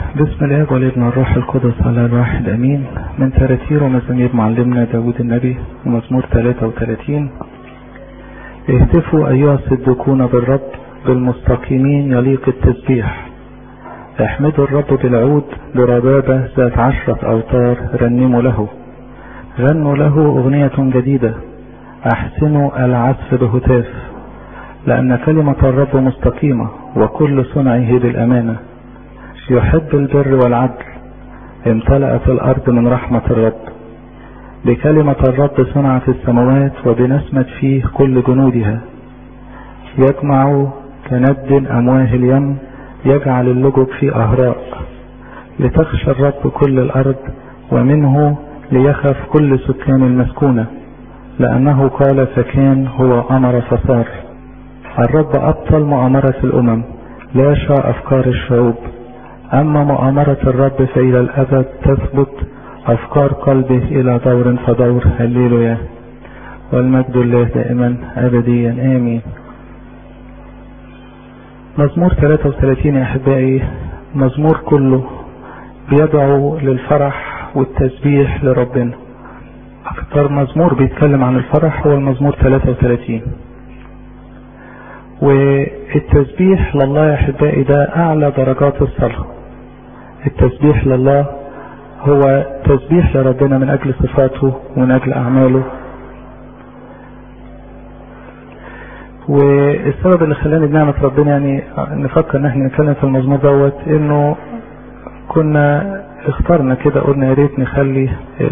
بسم الله والابن الروح القدس على الواحد امين من تراتير ومزامير معلمنا داود النبي ومزمور 33 اهتفوا ايها الصديقون بالرب بالمستقيمين يليق التسبيح احمدوا الرب بالعود بربابة ذات عشرة اوتار رنموا له غنوا له اغنية جديدة احسنوا العزف بهتاف لان كلمة الرب مستقيمة وكل صنعه بالامانة يحب البر والعدل امتلأت الأرض من رحمة الرب بكلمة الرب صنعت السماوات وبنسمة فيه كل جنودها يجمع كند أمواه اليم يجعل اللجب في أهراء لتخشى الرب كل الأرض ومنه ليخف كل سكان المسكونة لأنه قال فكان هو أمر فصار الرب أبطل مؤامرة الأمم لا شاء أفكار الشعوب أما مؤامرة الرب فإلى الأبد تثبت أفكار قلبه إلى دور فدور هللويا والمجد لله دائما أبديا آمين مزمور 33 يا أحبائي مزمور كله بيدعو للفرح والتسبيح لربنا أكثر مزمور بيتكلم عن الفرح هو المزمور 33 والتسبيح لله يا أحبائي ده أعلى درجات الصلاة التسبيح لله هو تسبيح لربنا من أجل صفاته ومن أجل أعماله والسبب اللي خلاني بنعمة ربنا يعني نفكر ان احنا نتكلم في المزمور دوت انه كنا اخترنا كده قلنا يا ريت نخلي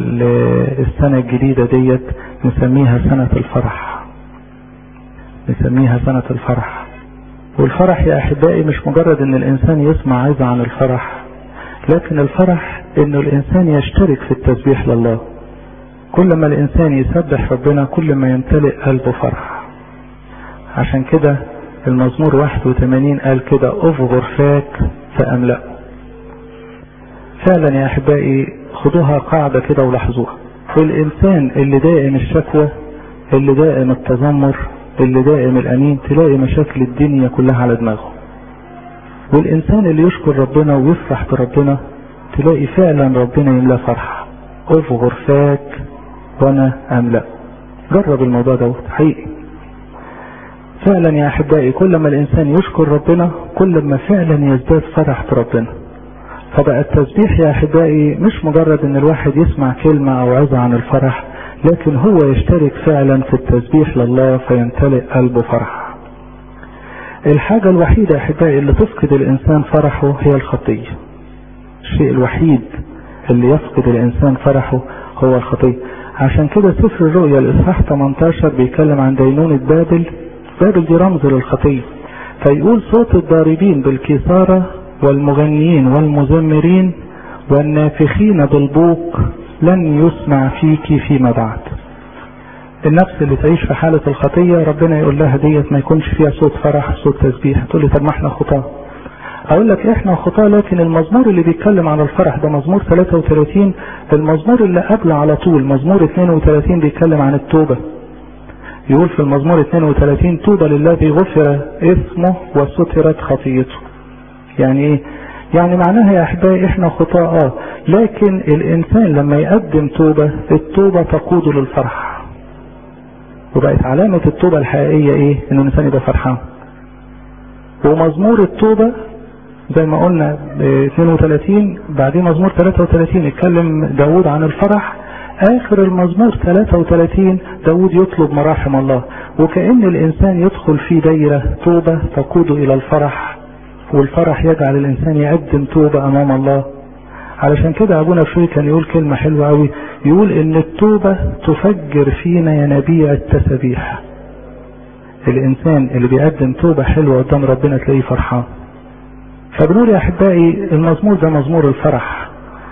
السنة الجديدة ديت نسميها سنة الفرح نسميها سنة الفرح والفرح يا احبائي مش مجرد ان الانسان يسمع عايزة عن الفرح لكن الفرح انه الانسان يشترك في التسبيح لله كل ما الانسان يسبح ربنا كل ما يمتلئ قلبه فرح عشان كده المزمور 81 قال كده افغر فاك فاملأ فعلا يا احبائي خدوها قاعدة كده ولاحظوها الانسان اللي دائم الشكوى اللي دائم التذمر اللي دائم الامين تلاقي مشاكل الدنيا كلها على دماغه والإنسان اللي يشكر ربنا ويفرح بربنا تلاقي فعلا ربنا يملاه فرحة افغر فاك وانا املأ جرب الموضوع ده حقيقي فعلا يا احبائي كل ما الانسان يشكر ربنا كل ما فعلا يزداد فرح بربنا فبقى التسبيح يا احبائي مش مجرد ان الواحد يسمع كلمة او عظة عن الفرح لكن هو يشترك فعلا في التسبيح لله فيمتلئ قلبه فرح الحاجة الوحيدة يا احبائي اللي تفقد الانسان فرحه هي الخطية الشيء الوحيد اللي يفقد الانسان فرحه هو الخطية عشان كده سفر الرؤيا الاصحاح 18 بيتكلم عن دينونة بابل بابل دي رمز للخطية فيقول صوت الضاربين بالكسارة والمغنيين والمزمرين والنافخين بالبوق لن يسمع فيك فيما بعد النفس اللي تعيش في حالة الخطية ربنا يقول لها ديت ما يكونش فيها صوت فرح صوت تسبيح تقول لي طب ما احنا خطاة اقول لك احنا خطاة لكن المزمور اللي بيتكلم عن الفرح ده مزمور 33 المزمور اللي قبل على طول مزمور 32 بيتكلم عن التوبة يقول في المزمور 32 طوبى للذي غفر اسمه وسترت خطيته يعني ايه يعني معناها يا احبائي احنا خطاة اه لكن الانسان لما يقدم توبة التوبة تقود للفرح وبقت علامة التوبة الحقيقية ايه ان الانسان يبقى فرحان ومزمور التوبة زي ما قلنا ب 32 بعدين مزمور 33 اتكلم داود عن الفرح اخر المزمور 33 داود يطلب مراحم الله وكأن الانسان يدخل في دايرة توبة تقود الى الفرح والفرح يجعل الانسان يقدم توبة امام الله علشان كده ابونا بشوي كان يقول كلمة حلوة قوي يقول ان التوبة تفجر فينا ينابيع التسبيح الانسان اللي بيقدم توبة حلوة قدام ربنا تلاقيه فرحان فبنقول يا احبائي المزمور ده مزمور الفرح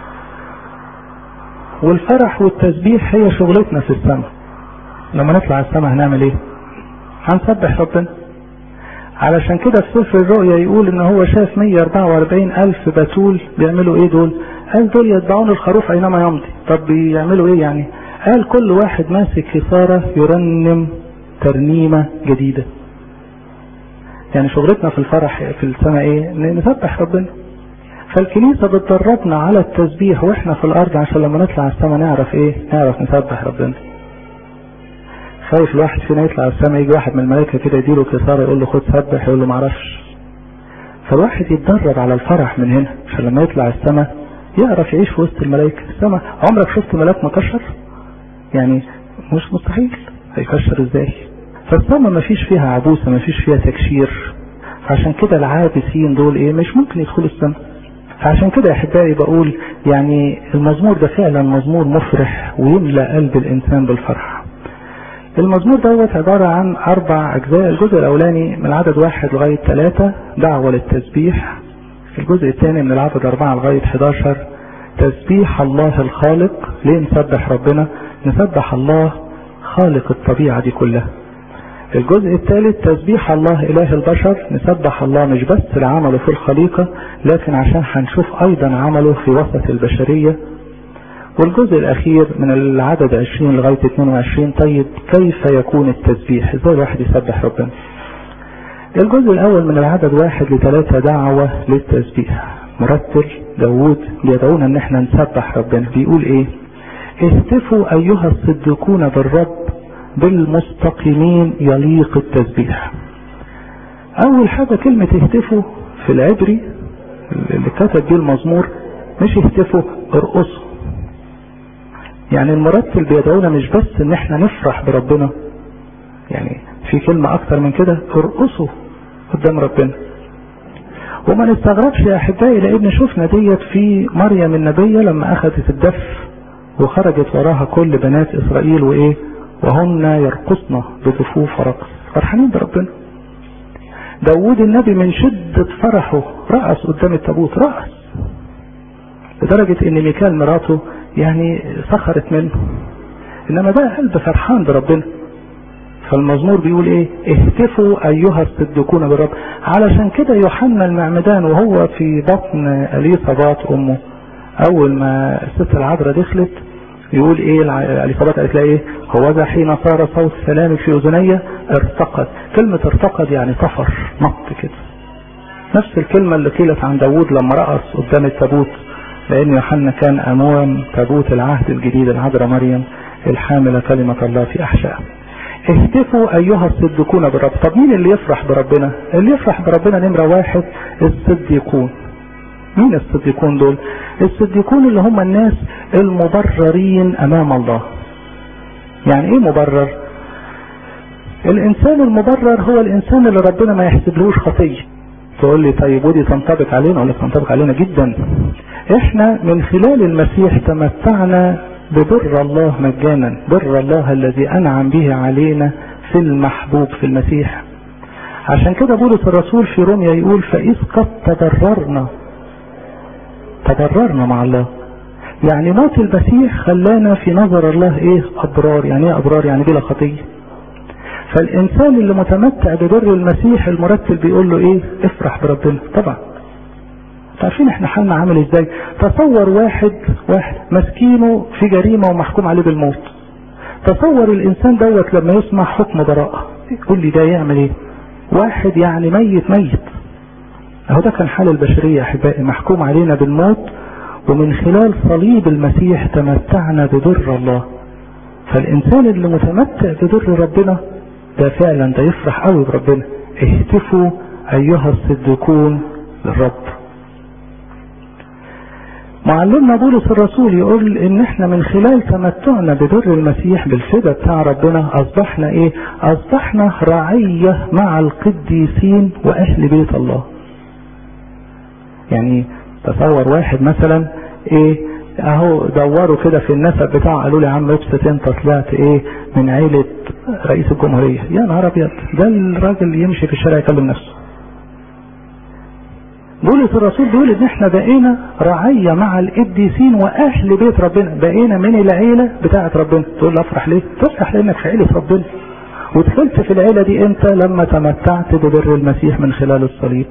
والفرح والتسبيح هي شغلتنا في السماء لما نطلع السماء هنعمل ايه هنسبح ربنا علشان كده في سفر الرؤيا يقول ان هو شاف 144 الف بتول بيعملوا ايه دول قال دول يتبعون الخروف اينما يمضي طب بيعملوا ايه يعني قال كل واحد ماسك كسارة يرنم ترنيمة جديدة يعني شغلتنا في الفرح في السماء ايه نسبح ربنا فالكنيسة بتدربنا على التسبيح واحنا في الارض عشان لما نطلع السماء نعرف ايه نعرف نسبح ربنا خايف الواحد فينا يطلع السماء يجي واحد من الملائكة كده يديله كسارة يقول له خد سبح يقول له معرفش فالواحد يتدرب على الفرح من هنا عشان لما يطلع السماء يعرف يعيش في وسط الملائكة السماء عمرك شفت ملاك مكشر يعني مش مستحيل هيكشر ازاي فالسماء ما فيش فيها عبوسة ما فيش فيها تكشير عشان كده العابسين دول ايه مش ممكن يدخلوا السماء فعشان كده يا احبائي بقول يعني المزمور ده فعلا مزمور مفرح ويملأ قلب الانسان بالفرح المزمور دوت عبارة عن أربع أجزاء الجزء الأولاني من العدد واحد لغاية ثلاثة دعوة للتسبيح الجزء الثاني من العدد أربعة لغاية 11 تسبيح الله الخالق ليه نسبح ربنا نسبح الله خالق الطبيعة دي كلها الجزء الثالث تسبيح الله إله البشر نسبح الله مش بس لعمله في الخليقة لكن عشان هنشوف أيضا عمله في وسط البشرية والجزء الأخير من العدد 20 لغاية 22 طيب كيف يكون التسبيح ازاي الواحد يسبح ربنا الجزء الأول من العدد واحد لثلاثة دعوة للتسبيح مرتل داوود بيدعونا ان احنا نسبح ربنا بيقول ايه اهتفوا ايها الصديقون بالرب بالمستقيمين يليق التسبيح اول حاجة كلمة اهتفوا في العبري اللي كتب بيه المزمور مش اهتفوا ارقصوا يعني المرتل بيدعونا مش بس ان احنا نفرح بربنا يعني في كلمة اكتر من كده ارقصوا قدام ربنا وما نستغربش يا احبائي لان شفنا ديت في مريم النبية لما اخذت الدف وخرجت وراها كل بنات اسرائيل وايه وهن يرقصن بضفوف رقص فرحانين بربنا داود النبي من شدة فرحه رقص قدام التابوت رقص لدرجة ان ميكال مراته يعني سخرت منه انما ده قلب فرحان بربنا فالمزمور بيقول ايه اهتفوا ايها الصديقون بالرب علشان كده يوحنا المعمدان وهو في بطن اليصابات امه اول ما الست العذراء دخلت يقول ايه اليصابات قالت لها ايه هو ذا حين صار صوت سلامك في اذني ارتقد كلمة ارتقد يعني طفر نط كده نفس الكلمة اللي قيلت عن داوود لما رقص قدام التابوت لان يوحنا كان امام تابوت العهد الجديد العذراء مريم الحاملة كلمة الله في احشائها اهتفوا ايها الصديقون بالرب طب مين اللي يفرح بربنا اللي يفرح بربنا نمرة واحد الصديقون مين الصديقون دول الصديقون اللي هم الناس المبررين امام الله يعني ايه مبرر الانسان المبرر هو الانسان اللي ربنا ما يحسبلوش خطيه تقول لي طيب ودي تنطبق علينا ولا تنطبق علينا جدا احنا من خلال المسيح تمتعنا ببر الله مجانا بر الله الذي انعم به علينا في المحبوب في المسيح عشان كده بولس الرسول في روميا يقول فإذ قد تبررنا تبررنا مع الله يعني موت المسيح خلانا في نظر الله ايه ابرار يعني ايه ابرار يعني بلا خطيه فالانسان اللي متمتع ببر المسيح المرتل بيقول له ايه افرح بربنا طبعا عارفين احنا حالنا عامل ازاي تصور واحد واحد مسكينه في جريمة ومحكوم عليه بالموت تصور الانسان دوت لما يسمع حكم براءة يقول لي ده يعمل ايه واحد يعني ميت ميت اهو ده كان حال البشرية احبائي محكوم علينا بالموت ومن خلال صليب المسيح تمتعنا ببر الله فالانسان اللي متمتع ببر ربنا ده فعلا ده يفرح قوي بربنا اهتفوا ايها الصديقون للرب معلمنا بولس الرسول يقول ان احنا من خلال تمتعنا ببر المسيح بالفدا بتاع ربنا اصبحنا ايه اصبحنا رعية مع القديسين واهل بيت الله يعني تصور واحد مثلا ايه اهو دوروا كده في النسب بتاعه قالوا لي يا عم ابسط انت طلعت ايه من عيلة رئيس الجمهورية يا نهار ابيض ده الراجل يمشي في الشارع يكلم نفسه بولس الرسول بيقول ان احنا بقينا رعية مع القديسين واهل بيت ربنا بقينا من العيلة بتاعة ربنا تقول له افرح ليه تفرح لانك في عيلة ربنا ودخلت في العيلة دي انت لما تمتعت ببر المسيح من خلال الصليب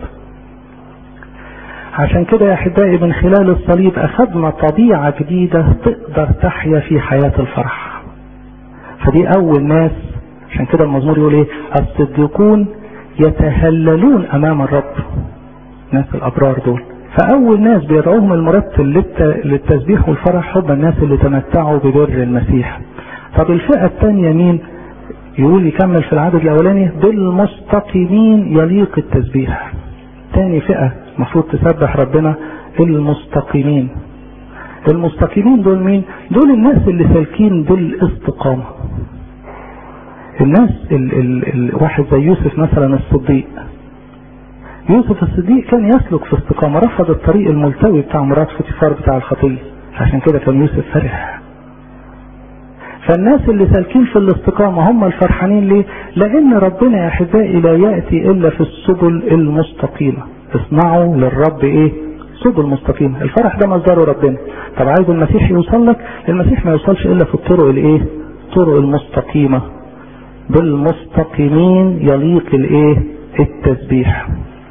عشان كده يا احبائي من خلال الصليب اخذنا طبيعة جديدة تقدر تحيا في حياة الفرح فدي اول ناس عشان كده المزمور يقول ايه الصديقون يتهللون امام الرب ناس الابرار دول فأول ناس بيدعوهم المرتل للتسبيح والفرح هم الناس اللي تمتعوا ببر المسيح طب الفئة الثانية مين يقول يكمل في العدد الأولاني بالمستقيمين يليق التسبيح تاني فئة المفروض تسبح ربنا المستقيمين المستقيمين دول مين دول الناس اللي سالكين بالاستقامة الناس ال ال ال واحد زي يوسف مثلا الصديق يوسف الصديق كان يسلك في استقامة رفض الطريق الملتوي بتاع مرات فوتيفار بتاع الخطية عشان كده كان يوسف فرح فالناس اللي سالكين في الاستقامة هم الفرحانين ليه لان ربنا يا احبائي لا يأتي الا في السبل المستقيمة اصنعوا للرب ايه سبل مستقيمة الفرح ده مصدره ربنا طب عايز المسيح يوصل لك المسيح ما يوصلش الا في الطرق الايه الطرق المستقيمة بالمستقيمين يليق الايه التسبيح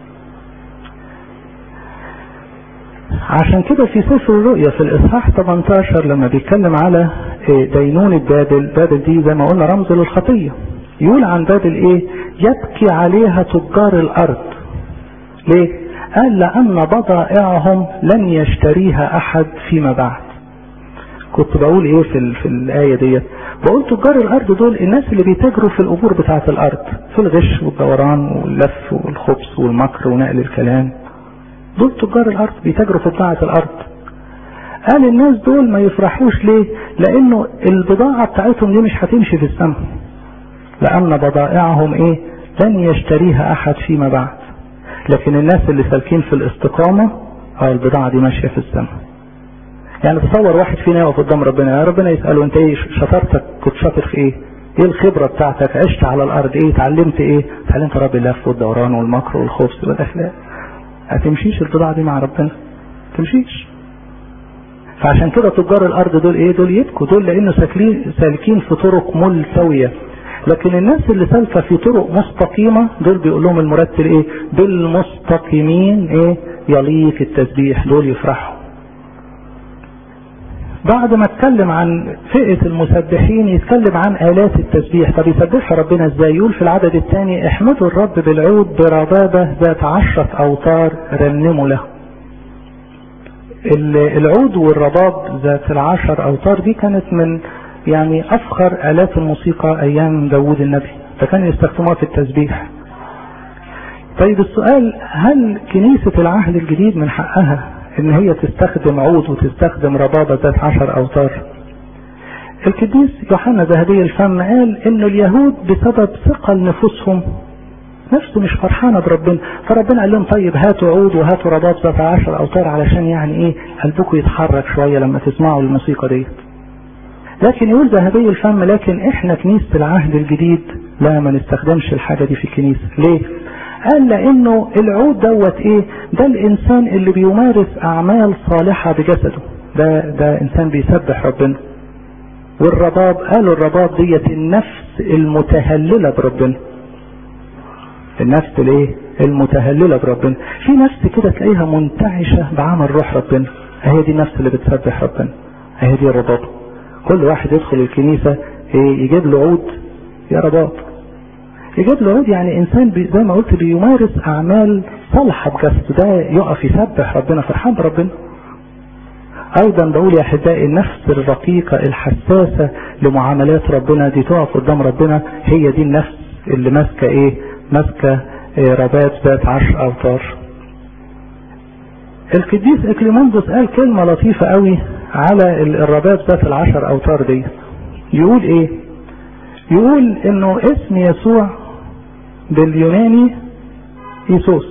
عشان كده في سفر الرؤيا في الاصحاح 18 لما بيتكلم على دينونة بابل بابل دي زي ما قلنا رمز للخطية يقول عن بابل ايه يبكي عليها تجار الارض ليه قال لان بضائعهم لن يشتريها احد فيما بعد كنت بقول ايه في, في الاية ديت بقول تجار الارض دول الناس اللي بيتاجروا في الامور بتاعة الارض في الغش والدوران واللف والخبز والمكر ونقل الكلام دول تجار الارض بيتاجروا في بضاعة الارض قال الناس دول ما يفرحوش ليه لانه البضاعة بتاعتهم دي مش هتمشي في السماء لان بضائعهم ايه لن يشتريها احد فيما بعد لكن الناس اللي سالكين في الاستقامة اه البضاعة دي ماشية في السماء يعني تصور واحد فينا يقف قدام ربنا يا ربنا يسأله انت ايه شطارتك كنت شاطر في ايه ايه الخبرة بتاعتك عشت على الارض ايه اتعلمت ايه اتعلمت رب اللف والدوران والمكر والخبز والاخلاق هتمشيش البضاعة دي مع ربنا تمشيش فعشان كده تجار الارض دول ايه دول يبكوا دول لانه سالكين في طرق ملتوية لكن الناس اللي سالكه في طرق مستقيمة دول بيقول لهم المرتل ايه بالمستقيمين ايه يليق التسبيح دول يفرحوا بعد ما اتكلم عن فئة المسبحين يتكلم عن آلات التسبيح طب يسبحها ربنا ازاي يقول في العدد الثاني احمدوا الرب بالعود بربابة ذات عشرة أوتار رنموا له العود والرباب ذات العشر أوتار دي كانت من يعني أفخر آلات الموسيقى أيام داوود النبي فكانوا يستخدموها في التسبيح طيب السؤال هل كنيسة العهد الجديد من حقها ان هي تستخدم عود وتستخدم ربابة ذات عشر اوتار القديس يوحنا ذهبي الفم قال ان اليهود بسبب ثقل نفوسهم نفسه مش فرحانه بربنا فربنا قال لهم طيب هاتوا عود وهاتوا رباب ذات عشر اوتار علشان يعني ايه قلبكم يتحرك شويه لما تسمعوا الموسيقى ديت لكن يقول ذهبي الفم لكن احنا كنيسه العهد الجديد لا ما نستخدمش الحاجه دي في الكنيسه ليه قال لانه العود دوت ايه ده الانسان اللي بيمارس اعمال صالحة بجسده ده ده انسان بيسبح ربنا والرباب قالوا الرباب ديت النفس المتهللة بربنا النفس الايه المتهللة بربنا في نفس كده تلاقيها منتعشة بعمل روح ربنا هي دي النفس اللي بتسبح ربنا هي دي الرباب كل واحد يدخل الكنيسة ايه يجيب له عود يا رباب يجيب له عود يعني انسان بي زي ما قلت بيمارس اعمال صالحه بجسده ده يقف يسبح ربنا فرحان بربنا ايضا بقول يا احبائي النفس الرقيقه الحساسه لمعاملات ربنا دي تقف قدام ربنا هي دي النفس اللي ماسكه ايه ماسكه إيه ربات ذات عشر اوتار القديس اكليموندوس قال كلمه لطيفه قوي على الربات ذات العشر اوتار دي يقول ايه يقول انه اسم يسوع باليوناني إيسوس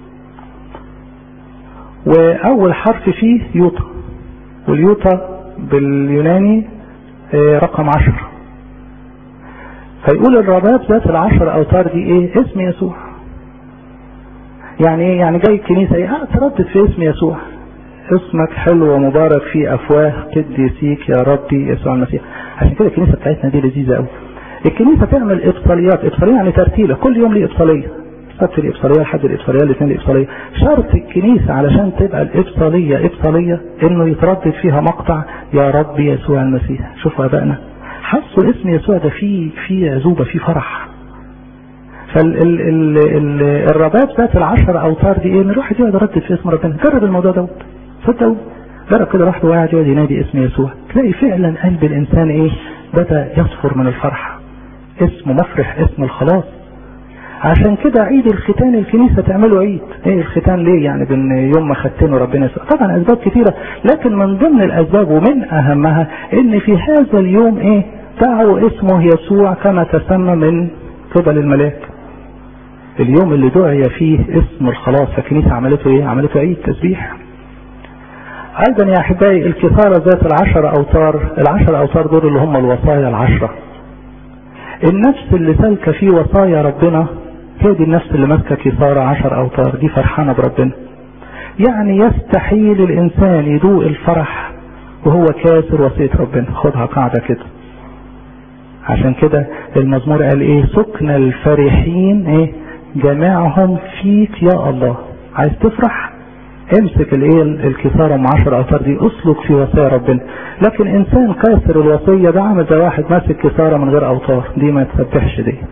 وأول حرف فيه يوتا واليوتا باليوناني رقم عشر فيقول الرباب ذات العشر أوتار دي إيه اسم يسوع يعني إيه يعني جاي الكنيسة إيه آه تردد في اسم يسوع اسمك حلو ومبارك في أفواه قديسيك يا ربي يسوع المسيح عشان كده الكنيسة بتاعتنا دي لذيذة قوي الكنيسة تعمل إبصاليات إبصالية يعني ترتيلة كل يوم ليه إبصالية السبت الإبصالية الحد الإبصالية الاثنين الإبصالية شرط الكنيسة علشان تبقى الإبصالية إبصالية إنه يتردد فيها مقطع يا رب يسوع المسيح شوفوا أبائنا حسوا اسم يسوع ده فيه فيه عزوبة فيه فرح فالرباب ذات العشر اوتار دي ايه ان الواحد يقعد يردد في اسم ربنا جرب الموضوع دوت صدقوا جرب كده واحد وقاعد يقعد ينادي اسم يسوع تلاقي فعلا قلب الانسان ايه بدا يصفر من الفرحه اسم مفرح اسم الخلاص عشان كده عيد الختان الكنيسة تعمله عيد ايه الختان ليه يعني بين يوم ما ختنوا ربنا يسوع طبعا اسباب كثيرة لكن من ضمن الاسباب ومن اهمها ان في هذا اليوم ايه دعوا اسمه يسوع كما تسمى من قبل الملاك اليوم اللي دعي فيه اسم الخلاص فالكنيسة عملته ايه عملته عيد تسبيح ايضا يا احبائي الكثارة ذات العشر اوتار العشر اوتار دول اللي هم الوصايا العشرة النفس اللي سالكة في وصايا ربنا هي دي النفس اللي ماسكة كثارة عشر اوتار دي فرحانة بربنا يعني يستحيل الانسان يدوق الفرح وهو كاسر وصية ربنا خدها قاعدة كده عشان كده المزمور قال ايه سكن الفرحين ايه جميعهم فيك يا الله عايز تفرح امسك الايه الكساره ام 10 اوتار دي اسلك في وصايا ربنا لكن انسان كاسر الوصيه ده عامل زي واحد ماسك كساره من غير اوتار دي ما تسبحش ديت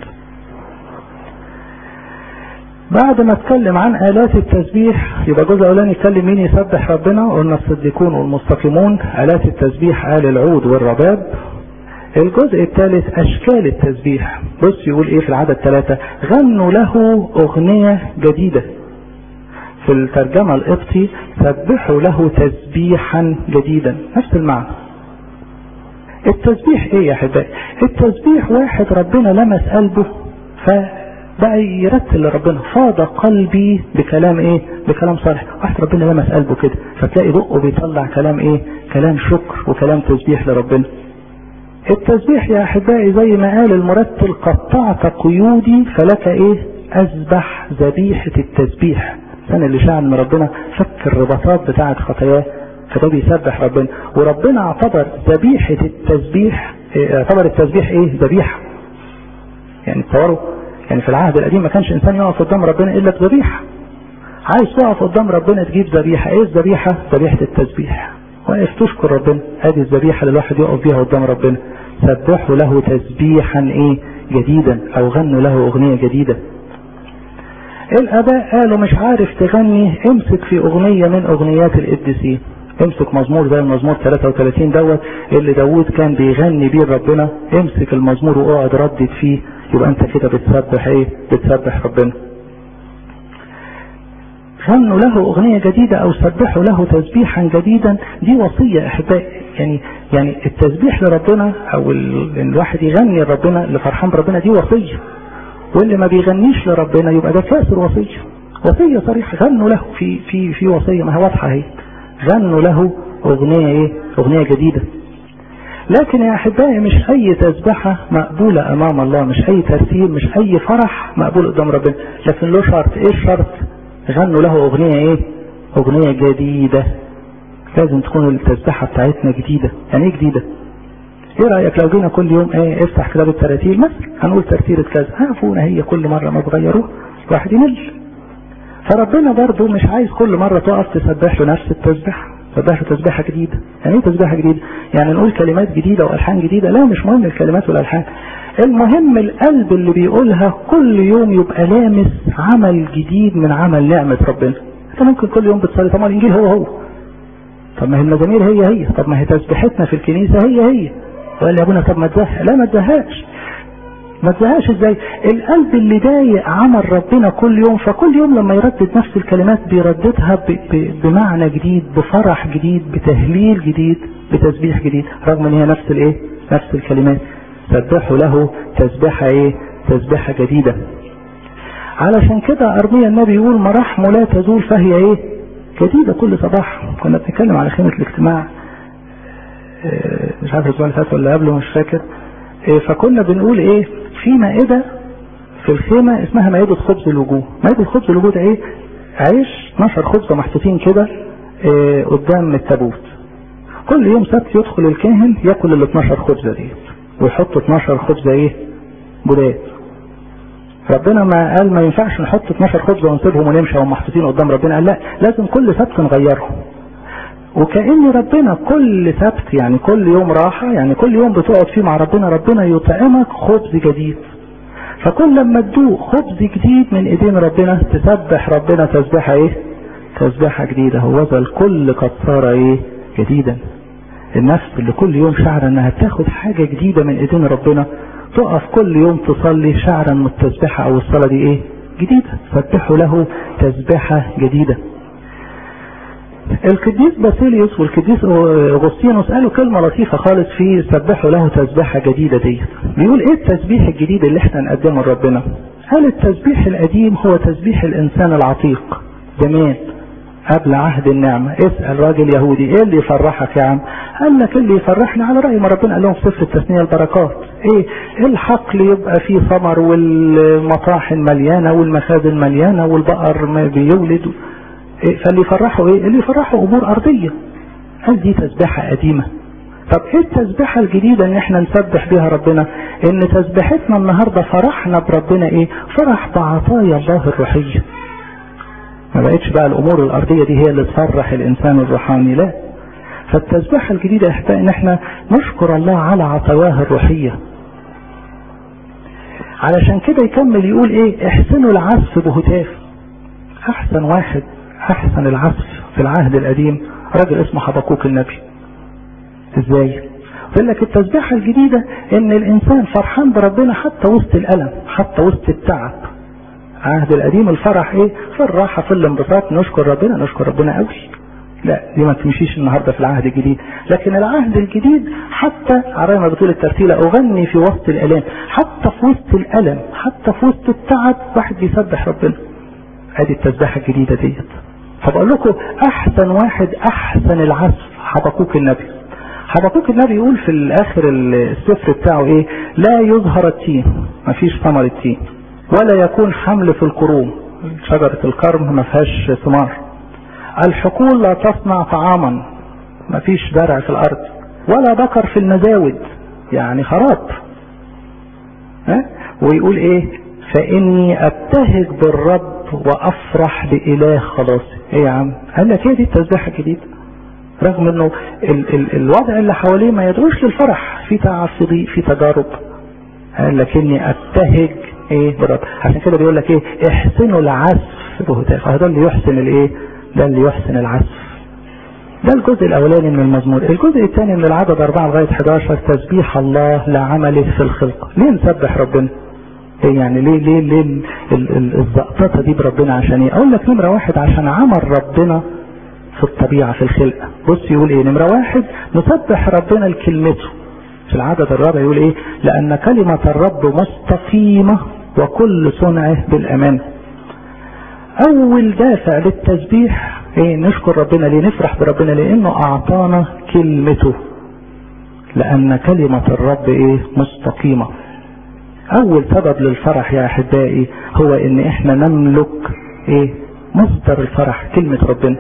بعد ما اتكلم عن الات التسبيح يبقى الجزء الاولاني اتكلم مين يسبح ربنا قلنا الصديقون والمستقيمون الات التسبيح قال العود والرباب الجزء الثالث اشكال التسبيح بص يقول ايه في العدد ثلاثة غنوا له اغنية جديدة في الترجمة القبطي سبحوا له تسبيحا جديدا نفس المعنى التسبيح ايه يا احبائي التسبيح واحد ربنا لمس قلبه فبقى يرتل لربنا فاض قلبي بكلام ايه بكلام صالح واحد ربنا لمس قلبه كده فتلاقي بقه بيطلع كلام ايه كلام شكر وكلام تسبيح لربنا التسبيح يا احبائي زي ما قال المرتل قطعت قيودي فلك ايه اذبح ذبيحة التسبيح الانسان اللي شاعر ان ربنا فك الرباطات بتاعة خطاياه فده بيسبح ربنا وربنا اعتبر ذبيحة التسبيح اعتبر التسبيح ايه ذبيحة يعني تصوروا يعني في العهد القديم ما كانش انسان يقف قدام ربنا الا بذبيحة عايز تقف قدام ربنا تجيب ذبيحة ايه الذبيحة ذبيحة التسبيح واقف تشكر ربنا ادي الذبيحة اللي الواحد يقف بيها قدام ربنا سبحوا له تسبيحا ايه جديدا او غنوا له اغنية جديدة الاباء قالوا مش عارف تغني امسك في اغنية من اغنيات القديسين امسك مزمور زي المزمور 33 دوت اللي داوود كان بيغني بيه ربنا امسك المزمور واقعد ردد فيه يبقى انت كده بتسبح ايه بتسبح ربنا غنوا له اغنية جديدة او سبحوا له تسبيحا جديدا دي وصية احبائي يعني يعني التسبيح لربنا او الواحد يغني لربنا اللي فرحان بربنا دي وصية واللي ما بيغنيش لربنا يبقى ده كاسر وصية وصية صريحة غنوا له في في في وصية ما هي واضحة اهي غنوا له اغنية ايه اغنية جديدة لكن يا احبائي مش اي تسبحة مقبولة امام الله مش اي ترتيب مش اي فرح مقبول قدام ربنا لكن له شرط ايه الشرط غنوا له اغنية ايه اغنية جديدة لازم تكون التسبحة بتاعتنا جديدة يعني ايه جديدة ايه رأيك لو جينا كل يوم ايه افتح كتاب التراتيل مثلا هنقول ترتيلة كذا عارفونا هي كل مرة ما تغيروه الواحد يمل فربنا برضه مش عايز كل مرة تقف تسبح له نفس التسبيح تسبح له تسبيحة جديدة يعني ايه تسبيحة جديدة يعني نقول كلمات جديدة والحان جديدة لا مش مهم الكلمات والالحان المهم القلب اللي بيقولها كل يوم يبقى لامس عمل جديد من عمل نعمة ربنا انت ممكن كل يوم بتصلي طب ما الانجيل هو هو طب ما هي المزامير هي هي طب ما هي تسبيحتنا في الكنيسة هي هي وقال لي يا ابونا طب ما تزهق لا ما تزهقش ما تزهقش ازاي القلب اللي ضايق عمل ربنا كل يوم فكل يوم لما يردد نفس الكلمات بيرددها ب ب بمعنى جديد بفرح جديد بتهليل جديد بتسبيح جديد رغم ان هي نفس الايه نفس الكلمات سبحوا له تسبيحة ايه تسبيحة جديدة علشان كده ارميا النبي يقول مراحمه لا تزول فهي ايه جديدة كل صباح كنا بنتكلم على خيمة الاجتماع مش عارف الاسبوع اللي فات ولا قبله مش فاكر فكنا بنقول ايه في مائدة في الخيمة اسمها مائدة خبز الوجوه مائدة خبز الوجوه ده ايه عيش 12 خبزة محطوطين كده إيه قدام التابوت كل يوم سبت يدخل الكاهن ياكل ال 12 خبزة دي ويحط 12 خبزة ايه جداد ربنا ما قال ما ينفعش نحط 12 خبزة ونسيبهم ونمشي وهم محطوطين قدام ربنا قال لا لازم كل سبت نغيرهم وكأن ربنا كل سبت يعني كل يوم راحة يعني كل يوم بتقعد فيه مع ربنا ربنا يطعمك خبز جديد فكل لما تدوق خبز جديد من ايدين ربنا تسبح ربنا تسبيحه ايه تسبيحه جديده هو ذا الكل قد صار ايه جديدا النفس اللي كل يوم شعر انها تاخد حاجه جديده من ايدين ربنا تقف كل يوم تصلي شعرا من التسبيحه او الصلاه دي ايه جديده سبحوا له تسبيحه جديده القديس باسيليوس والقديس اغسطينوس قالوا كلمة لطيفة خالص في سبحوا له تسبيحة جديدة دي بيقول ايه التسبيح الجديد اللي احنا نقدمه لربنا قال التسبيح القديم هو تسبيح الانسان العتيق زمان قبل عهد النعمة اسأل راجل يهودي ايه اللي يفرحك يا عم قال لك اللي يفرحني على رأي ما ربنا قال لهم في سفر التثنية البركات ايه الحقل يبقى فيه ثمر والمطاحن مليانة والمخازن مليانة والبقر بيولد إيه فاللي يفرحوا ايه اللي يفرحوا امور ارضية هل دي تسبيحة قديمة طب ايه التسبيحة الجديدة ان احنا نسبح بها ربنا ان تسبيحتنا النهاردة فرحنا بربنا ايه فرح بعطايا الله الروحية ما بقتش بقى الامور الارضية دي هي اللي تفرح الانسان الروحاني لا فالتسبيحة الجديدة يحتاج ان احنا نشكر الله على عطاياه الروحية علشان كده يكمل يقول ايه احسنوا العزف بهتاف احسن واحد احسن العزف في العهد القديم راجل اسمه حبقوك النبي ازاي يقول لك التسبيحه الجديده ان الانسان فرحان بربنا حتى وسط الالم حتى وسط التعب العهد القديم الفرح ايه في الراحه في الانبساط نشكر ربنا نشكر ربنا قوي لا دي ما تمشيش النهارده في العهد الجديد لكن العهد الجديد حتى على ما بتقول الترتيله اغني في وسط الالام حتى في وسط الالم حتى في وسط التعب واحد بيسبح ربنا ادي التسبيحه الجديده ديت فبقول لكم احسن واحد احسن العزف حبقوك النبي حبقوك النبي يقول في الاخر السفر بتاعه ايه لا يظهر التين مفيش ثمر التين ولا يكون حمل في الكروم شجرة الكرم ما فيهاش ثمار الحقول لا تصنع طعاما ما فيش زرع في الارض ولا بكر في المزاود يعني خراب ها ويقول ايه فاني ابتهج بالرب وافرح باله خلاصي ايه يا عم قال لك ايه دي التسبيحه الجديده رغم انه ال ال الوضع اللي حواليه ما يدعوش للفرح في تعب في ضيق في تجارب قال لك اني ابتهج ايه بالرب عشان كده بيقول لك ايه احسنوا العزف بهتاف ده اللي يحسن الايه ده اللي يحسن العزف ده الجزء الاولاني من المزمور الجزء الثاني من العدد 4 لغايه 11 تسبيح الله لعمله في الخلق ليه نسبح ربنا ايه يعني ليه ليه ليه الزقططه دي بربنا عشان ايه اقول لك نمره واحد عشان عمل ربنا في الطبيعه في الخلقه بص يقول ايه نمره واحد نسبح ربنا لكلمته في العدد الرابع يقول ايه لان كلمه الرب مستقيمه وكل صنعه بالامان اول دافع للتسبيح ايه نشكر ربنا ليه نفرح بربنا لانه اعطانا كلمته لان كلمه الرب ايه مستقيمه اول سبب للفرح يا احبائي هو ان احنا نملك ايه مصدر الفرح كلمة ربنا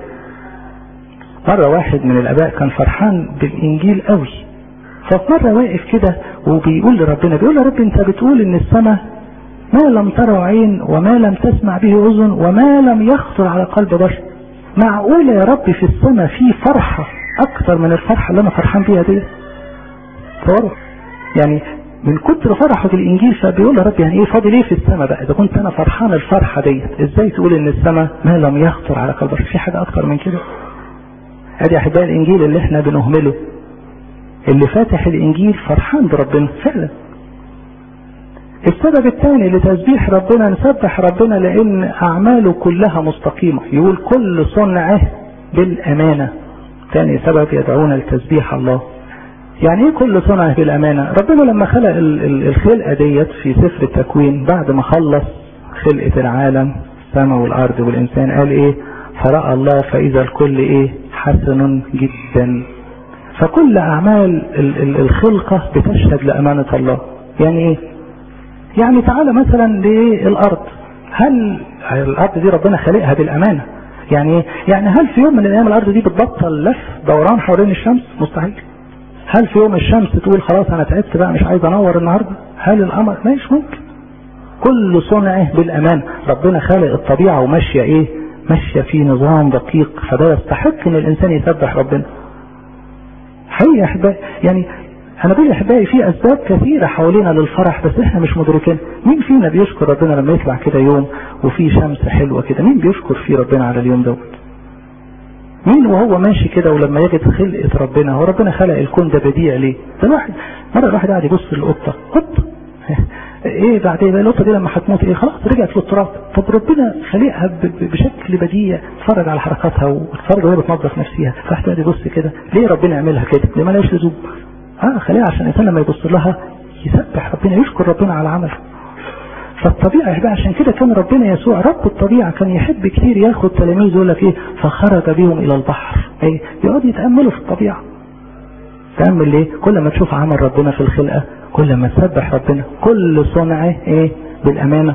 مرة واحد من الاباء كان فرحان بالانجيل قوي ففي مرة واقف كده وبيقول لربنا بيقول يا رب انت بتقول ان السماء ما لم ترى عين وما لم تسمع به اذن وما لم يخطر على قلب بشر معقولة يا رب في السماء في فرحة اكثر من الفرحة اللي انا فرحان بيها دي تصوروا يعني من كتر فرحه بالانجيل فبيقول يا رب يعني ايه فاضل ايه في السماء بقى اذا كنت انا فرحان الفرحه ديت ازاي تقول ان السماء ما لم يخطر على قلبك في حاجه اكتر من كده ادي احبائي الانجيل اللي احنا بنهمله اللي فاتح الانجيل فرحان بربنا فعلا السبب الثاني لتسبيح ربنا نسبح ربنا لان اعماله كلها مستقيمه يقول كل صنعه بالامانه ثاني سبب يدعونا لتسبيح الله يعني ايه كل صنعه بالامانه ربنا لما خلق الخلقه ديت في سفر التكوين بعد ما خلص خلقه العالم السماء والارض والانسان قال ايه فراى الله فاذا الكل ايه حسن جدا فكل اعمال الخلقه بتشهد لامانه الله يعني ايه يعني تعالى مثلا للارض هل الارض دي ربنا خلقها بالامانه يعني ايه يعني هل في يوم من الايام الارض دي بتبطل لف دوران حوالين الشمس مستحيل هل في يوم الشمس تقول خلاص انا تعبت بقى مش عايز انور النهارده هل القمر مش ممكن كل صنعه بالامان ربنا خالق الطبيعه وماشيه ايه ماشيه في نظام دقيق فده يستحق ان الانسان يسبح ربنا حقيقي يا احبائي يعني انا بقول يا احبائي في اسباب كثيرة حوالينا للفرح بس احنا مش مدركين مين فينا بيشكر ربنا لما يطلع كده يوم وفي شمس حلوة كده مين بيشكر فيه ربنا على اليوم دوت مين وهو ماشي كده ولما يجد خلقة ربنا هو ربنا خلق الكون ده بديع ليه ده الواحد مرة الواحد قاعد يبص للقطة قطة ايه بعدين بقى القطة دي لما هتموت ايه خلاص رجعت للتراب طب ربنا خلقها بشكل بديع اتفرج على حركاتها واتفرج وهي بتنظف نفسها فواحد قاعد يبص كده ليه ربنا يعملها كده ليه مالهاش لزوم اه خليها عشان الانسان لما يبص لها يسبح ربنا يشكر ربنا على عمله فالطبيعة يبقى عشان كده كان ربنا يسوع رب الطبيعة كان يحب كتير ياخد تلاميذه يقول لك ايه فخرج بهم الى البحر ايه يقعد يتأملوا في الطبيعة تأمل ليه كل ما تشوف عمل ربنا في الخلقة كل ما تسبح ربنا كل صنعه ايه بالامانة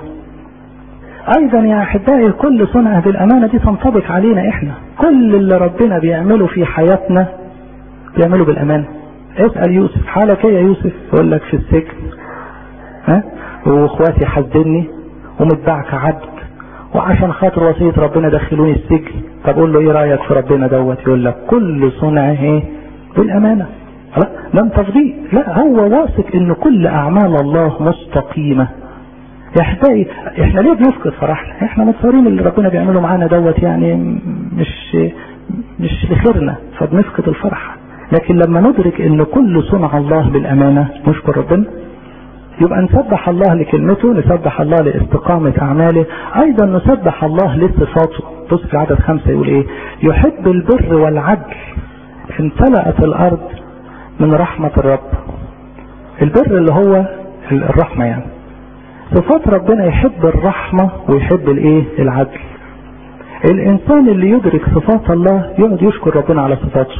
ايضا يا احبائي كل صنعه بالامانة دي تنطبق علينا احنا كل اللي ربنا بيعمله في حياتنا بيعمله بالامانة اسأل يوسف حالك ايه يا يوسف يقول لك في السجن ها واخواتي حزني ومتباع كعبد وعشان خاطر وصية ربنا دخلوني السجن طب قول له ايه رأيك في ربنا دوت يقول لك كل صنعه ايه بالامانة لا لم تفضيء لا هو واثق ان كل اعمال الله مستقيمة يا احبائي احنا ليه بنفقد فرحنا احنا متصورين اللي ربنا بيعمله معانا دوت يعني مش مش لخيرنا فبنفقد الفرح لكن لما ندرك ان كل صنع الله بالامانة نشكر ربنا يبقى نسبح الله لكلمته نسبح الله لاستقامة أعماله أيضا نسبح الله لصفاته بص في عدد خمسة يقول إيه يحب البر والعدل امتلأت الأرض من رحمة الرب البر اللي هو الرحمة يعني صفات ربنا يحب الرحمة ويحب الايه العدل الانسان اللي يدرك صفات الله يقعد يشكر ربنا على صفاته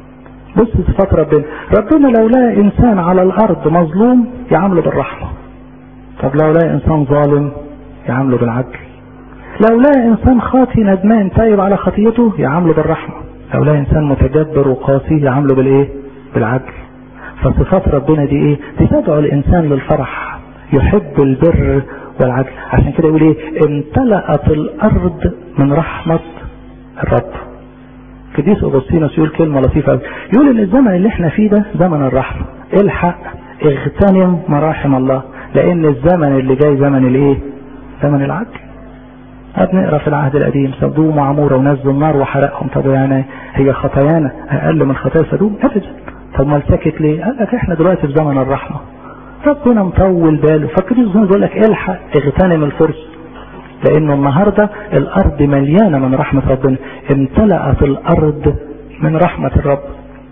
بص صفات ربنا ربنا لو لقى انسان على الارض مظلوم يعامله بالرحمة طب لو لقى انسان ظالم يعامله بالعدل لو لقى انسان خاطي ندمان تايب على خطيته يعامله بالرحمة لو لقى انسان متجبر وقاسي يعامله بالايه بالعدل فصفات ربنا دي ايه دي تدعو الانسان للفرح يحب البر والعدل عشان كده يقول ايه امتلأت الارض من رحمة الرب قديس اغسطينوس يقول كلمة لطيفة قوي يقول ان الزمن اللي احنا فيه ده زمن الرحمة الحق اغتنم مراحم الله لان الزمن اللي جاي زمن الايه زمن العدل بنقرا في العهد القديم سدوم وعموره ونزلوا النار وحرقهم طب يعني هي خطايانا اقل من خطايا سدوم ابدا طب ما ساكت ليه؟ قال لك احنا دلوقتي في زمن الرحمه ربنا مطول باله فالقديس بيقول لك الحق اغتنم الفرصه لانه النهارده الارض مليانه من رحمه ربنا امتلأت الارض من رحمه الرب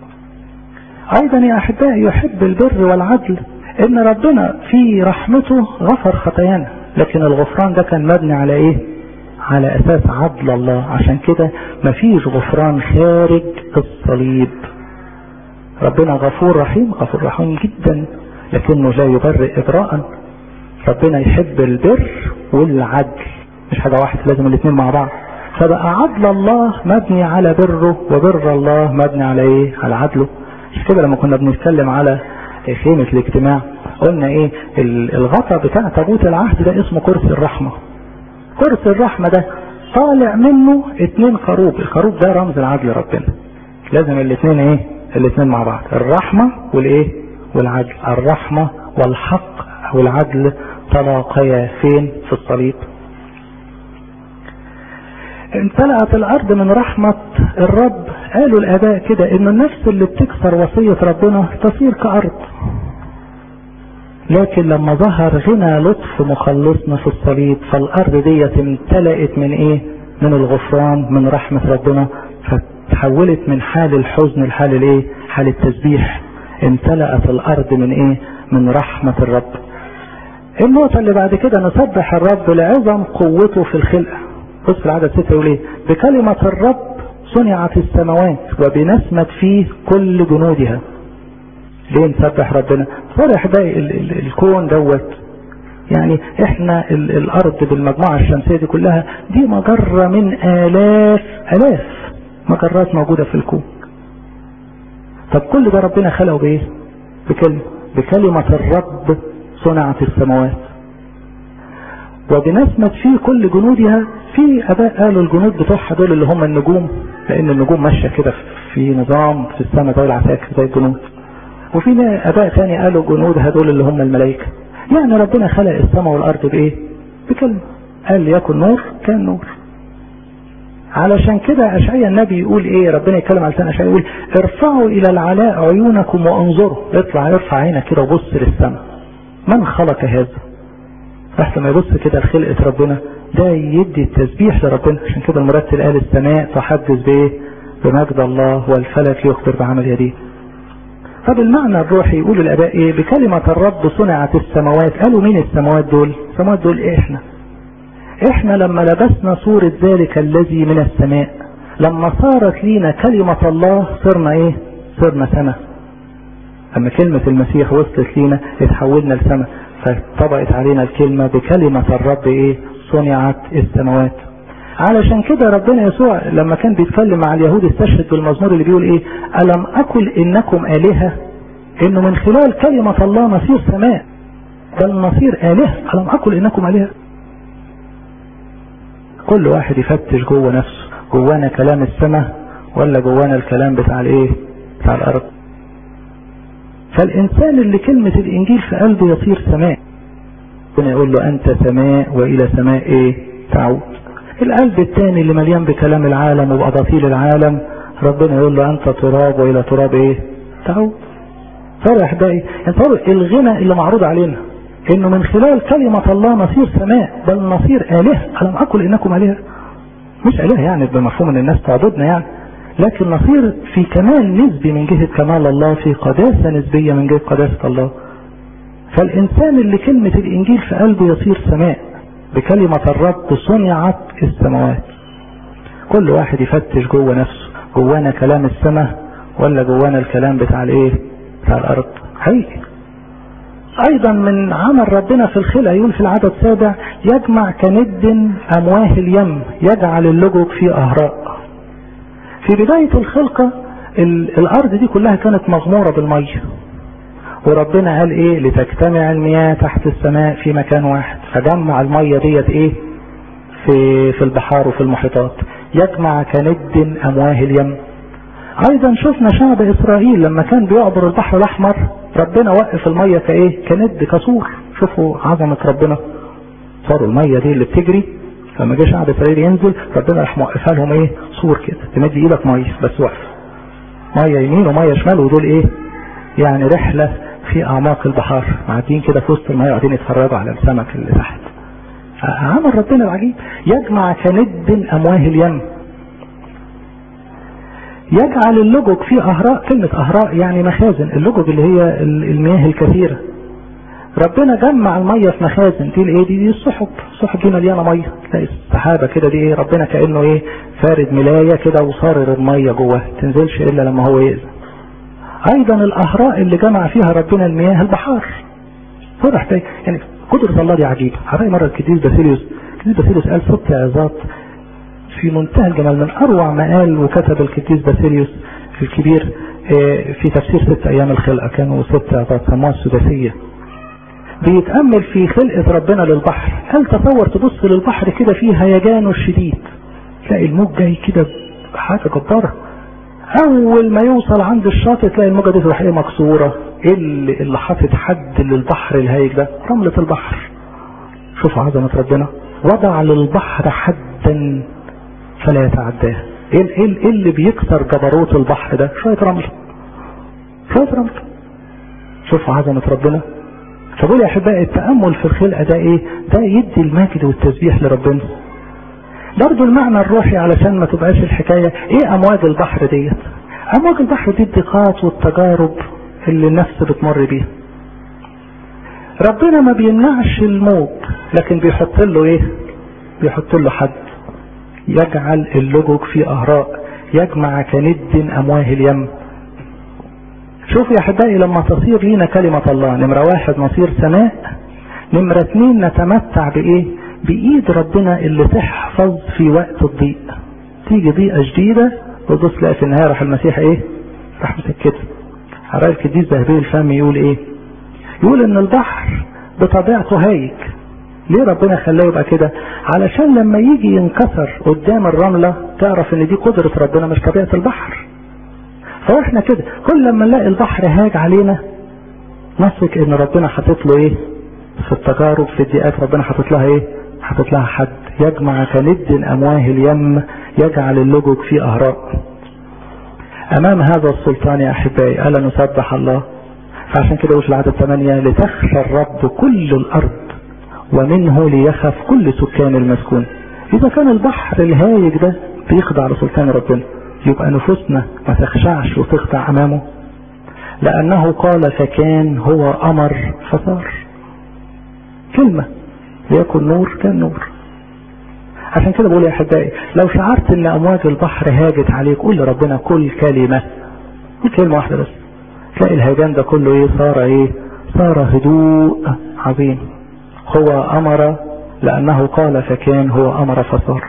ايضا يا احبائي يحب البر والعدل ان ربنا في رحمته غفر خطايانا لكن الغفران ده كان مبني على ايه على اساس عدل الله عشان كده مفيش غفران خارج الصليب ربنا غفور رحيم غفور رحيم جدا لكنه لا يبرئ ابراء ربنا يحب البر والعدل مش حاجة واحدة لازم الاثنين مع بعض فبقى عدل الله مبني على بره وبر الله مبني على ايه على عدله مش كده لما كنا بنتكلم على خيمة الاجتماع قلنا ايه الغطا بتاع تابوت العهد ده اسمه كرسي الرحمة كرسي الرحمة ده طالع منه اتنين خروب الخروب ده رمز العدل ربنا لازم الاثنين ايه الاثنين مع بعض الرحمة والايه والعدل الرحمة والحق او العدل تلاقيا فين في الصليب امتلأت الارض من رحمة الرب قالوا الاباء كده ان النفس اللي بتكسر وصية ربنا تصير كارض لكن لما ظهر غنى لطف مخلصنا في الصليب فالارض ديت امتلأت من ايه من الغفران من رحمة ربنا فتحولت من حال الحزن لحال الايه حال التسبيح امتلأت الارض من ايه من رحمة الرب النقطة اللي بعد كده نسبح الرب لعظم قوته في الخلقة بص في العدد ستة يقول ايه بكلمة الرب صنعت السماوات وبنسمة فيه كل جنودها ليه نسبح ربنا صار احبائي الكون دوت يعني احنا الارض بالمجموعة الشمسية دي كلها دي مجرة من الاف الاف مجرات موجودة في الكون طب كل ده ربنا خلقه بايه بكلمة بكلمة الرب صنعت السماوات وبنسمة فيه كل جنودها في اباء قالوا الجنود بتوعها دول اللي هم النجوم لان النجوم ماشية كده في نظام في السماء زي العساكر زي الجنود وفي اباء تاني قالوا جنود هدول اللي هم الملائكة يعني ربنا خلق السماء والارض بايه بكلمة قال يكن نور كان نور علشان كده اشعيا النبي يقول ايه ربنا يتكلم على لسان اشعيا يقول ارفعوا الى العلاء عيونكم وانظروا اطلع ارفع عينك كده وبص للسماء من خلق هذا تحت ما يبص كده لخلقة ربنا ده يدي التسبيح لربنا عشان كده المرتل قال السماء تحدث بايه بمجد الله والفلك يخبر بعمل يديه طب المعنى الروحي يقول الاباء ايه بكلمة الرب صنعت السماوات قالوا مين السماوات دول السماوات دول إيه احنا احنا لما لبسنا صورة ذلك الذي من السماء لما صارت لينا كلمة الله صرنا ايه صرنا سماء اما كلمة المسيح وصلت لينا اتحولنا لسماء فطبقت علينا الكلمة بكلمة الرب ايه صنعت السماوات علشان كده ربنا يسوع لما كان بيتكلم مع اليهود استشهد بالمزمور اللي بيقول ايه ألم أكل إنكم آلهة إنه من خلال كلمة الله نصير سماء بل نصير آلهة ألم أكل إنكم آلهة كل واحد يفتش جوه نفسه جوانا كلام السماء ولا جوانا الكلام بتاع الايه بتاع الارض فالانسان اللي كلمة الانجيل في قلبه يصير سماء ربنا يقول له انت سماء والى سماء ايه تعود القلب الثاني اللي مليان بكلام العالم وبأباطيل العالم ربنا يقول له انت تراب والى تراب ايه تعود صار احبائي انت الغنى اللي معروض علينا انه من خلال كلمة الله نصير سماء بل نصير آلهة ألم أقل إنكم آلهة مش آلهة يعني بمفهوم ان الناس تعبدنا يعني لكن نصير في كمال نسبي من جهة كمال الله في قداسة نسبية من جهة قداسة الله فالإنسان اللي كلمة الإنجيل في قلبه يصير سماء بكلمة الرب صنعت السماوات كل واحد يفتش جوه نفسه جوانا كلام السماء ولا جوانا الكلام بتاع الايه بتاع الارض حقيقي ايضا من عمل ربنا في الخلق يقول في العدد السابع يجمع كند امواه اليم يجعل اللجج في اهراء في بداية الخلقة الارض دي كلها كانت مغمورة بالمية وربنا قال ايه لتجتمع المياه تحت السماء في مكان واحد فجمع المية ديت ايه في في البحار وفي المحيطات يجمع كند امواه اليم ايضا شفنا شعب اسرائيل لما كان بيعبر البحر الاحمر ربنا وقف المية كايه كند كسور شوفوا عظمة ربنا صاروا المية دي اللي بتجري لما جه شعب اسرائيل ينزل ربنا راح موقفها لهم ايه سور كده تمد ايدك مية بس وقف مية يمين ومية شمال ودول ايه يعني رحلة في اعماق البحار معديين كده في وسط المية وقاعدين يتفرجوا على السمك اللي تحت عمل ربنا العجيب يجمع كند امواه اليم يجعل اللجج في اهراء كلمة اهراء يعني مخازن اللجج اللي هي المياه الكثيرة ربنا جمع المية في مخازن دي الايه دي, دي السحب السحب دي مليانة مية تلاقي السحابة كده دي ايه ربنا كأنه ايه فارد ملاية كده وصارر المية جواه تنزلش الا لما هو يأذن ايضا الاهراء اللي جمع فيها ربنا المياه البحار فرح ده يعني قدرة الله دي عجيبة حبايبي مرة الكديس باسيليوس الكديس باسيليوس قال ست عظات في منتهى الجمال من اروع ما قال وكتب الكديس باسيليوس الكبير في تفسير ست ايام الخلقة كانوا ست عظات سموها السداسية بيتأمل في خلقة ربنا للبحر هل تصور تبص للبحر كده فيه هيجانه الشديد تلاقي الموج جاي كده حاجة جبارة اول ما يوصل عند الشاطئ تلاقي الموجة دي تروح ايه مكسورة ايه اللي, اللي حاطط حد للبحر الهايج ده رملة البحر شوفوا عظمة ربنا وضع للبحر حدا فلا يتعداه ايه ايه اللي بيكسر جبروت البحر ده شوية رمل شوية رمل شوفوا عظمة ربنا فبقول يا احبائي التأمل في الخلقة ده ايه ده يدي المجد والتسبيح لربنا برضو المعنى الروحي علشان ما تبقاش الحكاية ايه امواج البحر ديت امواج البحر دي الضيقات والتجارب اللي النفس بتمر بيها ربنا ما بيمنعش الموج لكن بيحط له ايه بيحط له حد يجعل اللجج في اهراء يجمع كند امواه اليم شوف يا احبائي لما تصير لينا كلمة الله نمرة واحد نصير سماء نمرة اتنين نتمتع بايه بايد ربنا اللي تحفظ في وقت الضيق تيجي ضيقة جديدة وتبص تلاقي في النهاية راح المسيح ايه راح مسكتها حرارة الكديس ذهبي الفم يقول ايه يقول ان البحر بطبيعته هايج ليه ربنا خلاه يبقى كده علشان لما يجي ينكسر قدام الرملة تعرف ان دي قدرة ربنا مش طبيعة البحر هو احنا كده كل لما نلاقي البحر هاج علينا نثق ان ربنا حاطط له ايه في التجارب في الضيقات ربنا حاطط لها ايه حاطط لها حد يجمع كند امواه اليم يجعل اللجج في اهراء امام هذا السلطان يا احبائي الا نسبح الله فعشان كده وش العدد 8 لتخشى الرب كل الارض ومنه ليخف كل سكان المسكون اذا كان البحر الهايج ده بيخضع لسلطان ربنا يبقى نفوسنا ما تخشعش وتخضع امامه لانه قال فكان هو امر فصار كلمة ليكن نور كان نور عشان كده بقول يا احبائي لو شعرت ان امواج البحر هاجت عليك قول لربنا كل كلمة قول كلمة واحدة بس تلاقي الهيجان ده كله ايه صار ايه صار هدوء عظيم هو امر لانه قال فكان هو امر فصار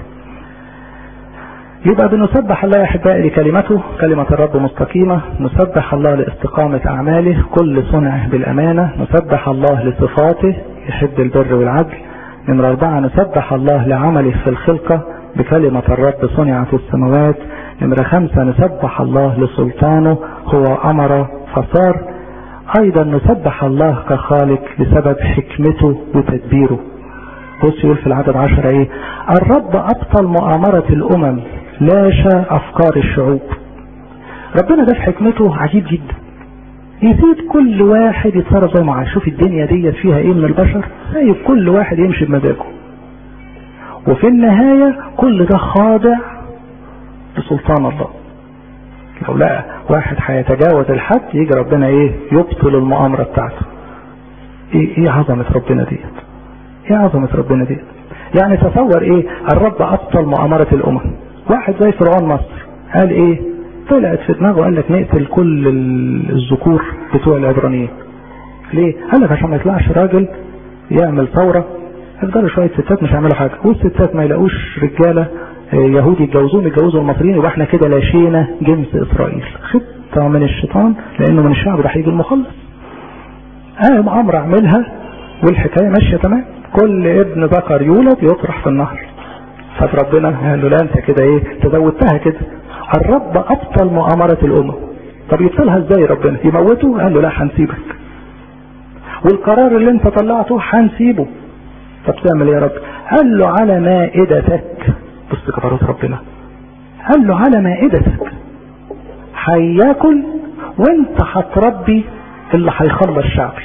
يبقى بنسبح الله يا احبائي لكلمته كلمة الرب مستقيمة نسبح الله لاستقامة اعماله كل صنعه بالامانة نسبح الله لصفاته يحب البر والعدل نمرة أربعة نسبح الله لعمله في الخلقة بكلمة الرب صنعت السماوات نمرة خمسة نسبح الله لسلطانه هو أمر فصار أيضا نسبح الله كخالق بسبب حكمته وتدبيره بص يقول في العدد عشر ايه الرب أبطل مؤامرة الأمم لاشى أفكار الشعوب ربنا ده في حكمته عجيب جدا يسيب كل واحد يتصرف زي ما عايز شوف الدنيا ديت فيها ايه من البشر سايب كل واحد يمشي بمزاجه وفي النهاية كل ده خاضع لسلطان الله لو لقى واحد هيتجاوز الحد يجي ربنا ايه يبطل المؤامرة بتاعته ايه ايه عظمة ربنا ديت ايه عظمة ربنا ديت يعني تصور ايه الرب ابطل مؤامرة الامم واحد زي فرعون مصر قال ايه طلعت في دماغه قال لك نقتل كل الذكور بتوع العبرانيين ليه قال لك عشان ما يطلعش راجل يعمل ثورة يفضلوا شوية ستات مش هيعملوا حاجة والستات ما يلاقوش رجالة يهودي يتجوزوهم يتجوزوا المصريين يبقى احنا كده لاشينا جنس اسرائيل خطة من الشيطان لانه من الشعب ده هيجي المخلص اه مؤامرة اعملها والحكاية ماشية تمام كل ابن ذكر يولد يطرح في النهر فربنا قال له لا انت كده ايه تزودتها كده الرب ابطل مؤامرة الامم طب يبطلها ازاي ربنا يموته قال له لا هنسيبك والقرار اللي انت طلعته هنسيبه طب تعمل يا رب قال له على مائدتك بص كفرات ربنا قال له على مائدتك هياكل وانت هتربي اللي هيخلص شعبي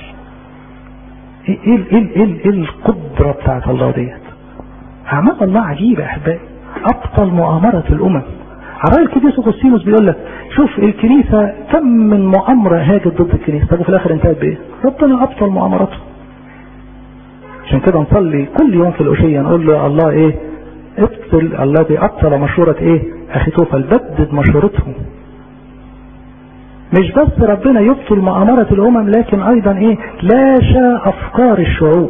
ايه ايه ايه ايه, إيه القدرة بتاعت الله ديت اعمال الله عجيبة يا احبائي ابطل مؤامرة الامم عرايل القديس اغسطينوس بيقول لك شوف الكنيسة كم من مؤامرة هاجت ضد الكنيسة طب وفي الاخر انتهت بايه ربنا ابطل مؤامرته عشان كده نصلي كل يوم في الأشية نقول له الله ايه ابطل الذي ابطل مشورة ايه اخي توفل بدد مشورتهم مش بس ربنا يبطل مؤامرة الامم لكن ايضا ايه لاشى افكار الشعوب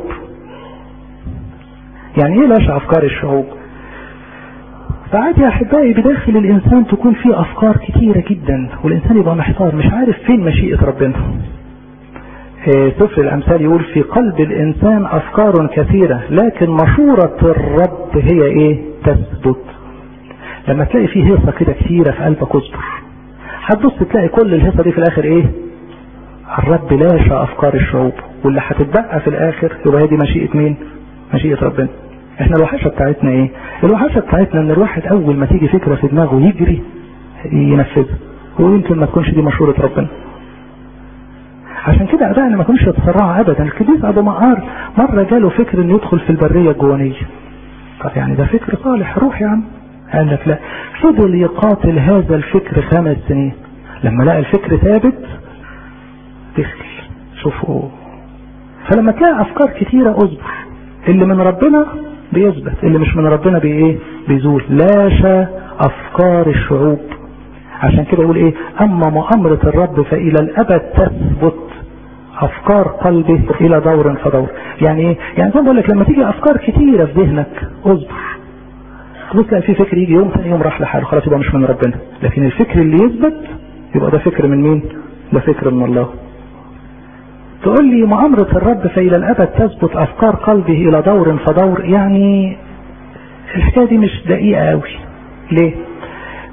يعني ايه لاشى افكار الشعوب ساعات يا احبائي بداخل الانسان تكون فيه افكار كتيرة جدا والانسان يبقى محتار مش عارف فين مشيئة ربنا سفر الامثال يقول في قلب الانسان افكار كثيرة لكن مشورة الرب هي ايه تثبت لما تلاقي فيه هيصة كده كثيرة في قلبك اصبر هتبص تلاقي كل الهيصة دي في الاخر ايه الرب لاشى افكار الشعوب واللي هتتبقى في الاخر يبقى هي دي مشيئة مين مشيئة ربنا احنا الوحشة بتاعتنا ايه الوحشة بتاعتنا ان الواحد اول ما تيجي فكرة في دماغه يجري ينفذها ويمكن ما تكونش دي مشورة ربنا عشان كده ابائنا ما كانوش يتسرعوا ابدا القديس ابو مقار مره جاله فكر انه يدخل في البريه الجوانيه طب يعني ده فكر صالح روح يا عم قال لك لا فضل يقاتل هذا الفكر خمس سنين لما لقى الفكر ثابت دخل شوفوا فلما تلاقي افكار كتيره اصبر اللي من ربنا بيثبت اللي مش من ربنا بي ايه بيزول لاشى افكار الشعوب عشان كده يقول ايه اما مؤامرة الرب فالى الابد تثبت افكار قلبه الى دور فدور يعني ايه يعني زي ما بقول لك لما تيجي افكار كتيرة في ذهنك اصبر تبص تلاقي في فكر يجي يوم ثاني يوم راح لحاله خلاص يبقى مش من ربنا لكن الفكر اللي يثبت يبقى ده فكر من مين ده فكر من الله تقول لي مؤامرة الرب فإلى الأبد تثبت أفكار قلبه إلى دور فدور يعني الحكاية دي مش دقيقة قوي ليه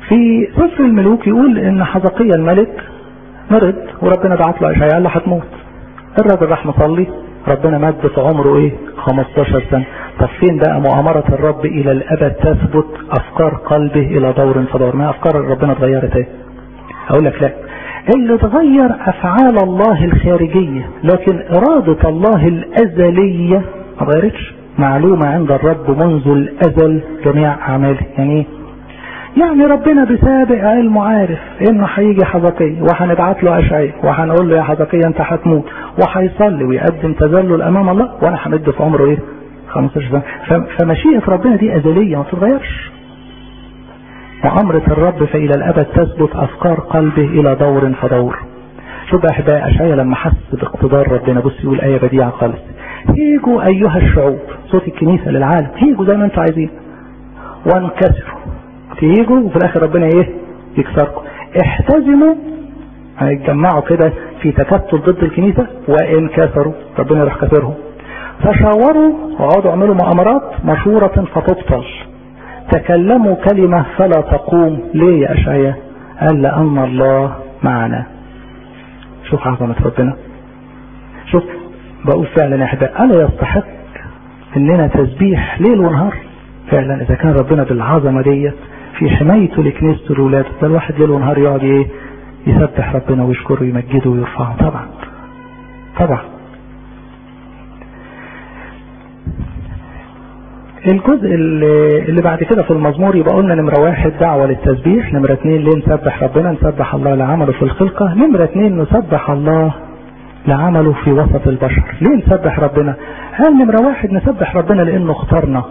في سفر الملوك يقول ان حزقية الملك مرض وربنا بعت له اشعياء قال له هتموت الراجل راح مصلي ربنا مد في عمره ايه 15 سنة طب فين بقى مؤامرة الرب الى الابد تثبت افكار قلبه الى دور فدور ما افكار ربنا اتغيرت ايه اقول لك لا اللي اتغير افعال الله الخارجية لكن ارادة الله الازلية ما غيرتش معلومة عند الرب منذ الازل جميع اعماله يعني ايه يعني ربنا بسابق علمه عارف انه هيجي حزقية وهنبعت له اشعياء وهنقول له يا حزقية انت هتموت وهيصلي ويقدم تذلل امام الله وانا همد في عمره ايه 15 سنة فمشيئة ربنا دي ازلية ما تتغيرش وأمرة الرب فإلى الأبد تثبت أفكار قلبه إلى دور فدور شوف بقى أحبائي أشعيا لما حس باقتدار ربنا بص يقول آية بديعة خالص هيجوا أيها الشعوب صوت الكنيسة للعالم هيجوا زي ما أنتم عايزين وانكسروا تيجوا وفي الآخر ربنا إيه يكسركم احتزموا هيتجمعوا كده في تكتل ضد الكنيسة وإن كسروا ربنا يروح كسرهم تشاوروا وقعدوا اعملوا مؤامرات مشورة فتبطل تكلموا كلمة فلا تقوم ليه يا أشعياء قال لأن الله معنا شوف عظمة ربنا شوف بقول فعلا يا أحباء ألا يستحق إننا تسبيح ليل ونهار فعلا إذا كان ربنا بالعظمة ديت في حمايته لكنيسته لولاده ده الواحد ليل ونهار يقعد إيه يسبح ربنا ويشكره ويمجده ويرفعه طبعا طبعا الجزء اللي بعد كده في المزمور يبقى قلنا نمرة واحد دعوة للتسبيح نمرة اتنين ليه نسبح ربنا نسبح الله لعمله في الخلقة نمرة اتنين نسبح الله لعمله في وسط البشر ليه نسبح ربنا قال نمرة واحد نسبح ربنا لانه اختارنا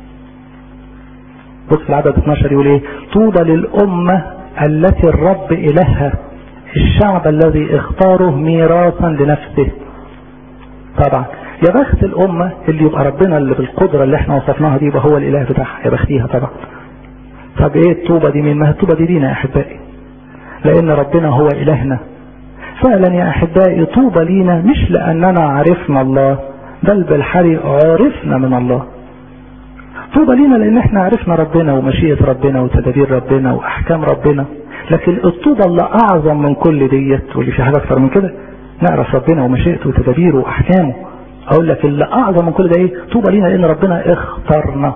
بص في العدد 12 يقول ايه طوبى للأمة التي الرب إلهها الشعب الذي اختاره ميراثا لنفسه طبعا يا بخت الأمة اللي يبقى ربنا اللي بالقدرة اللي احنا وصفناها دي يبقى هو الإله بتاعها يا بختيها طبعا طب ايه الطوبة دي مين ما الطوبة دي لينا يا أحبائي لأن ربنا هو إلهنا فعلا يا أحبائي طوبى لينا مش لأننا عرفنا الله بل بالحري عرفنا من الله طوبى لينا لأن احنا عرفنا ربنا ومشيئة ربنا وتدابير ربنا وأحكام ربنا لكن الطوبة اللي أعظم من كل ديت واللي في حاجة أكتر من كده نعرف ربنا ومشيئته وتدابيره وأحكامه اقول لك اللي اعظم من كل ده ايه طوبى لينا لان ربنا اختارنا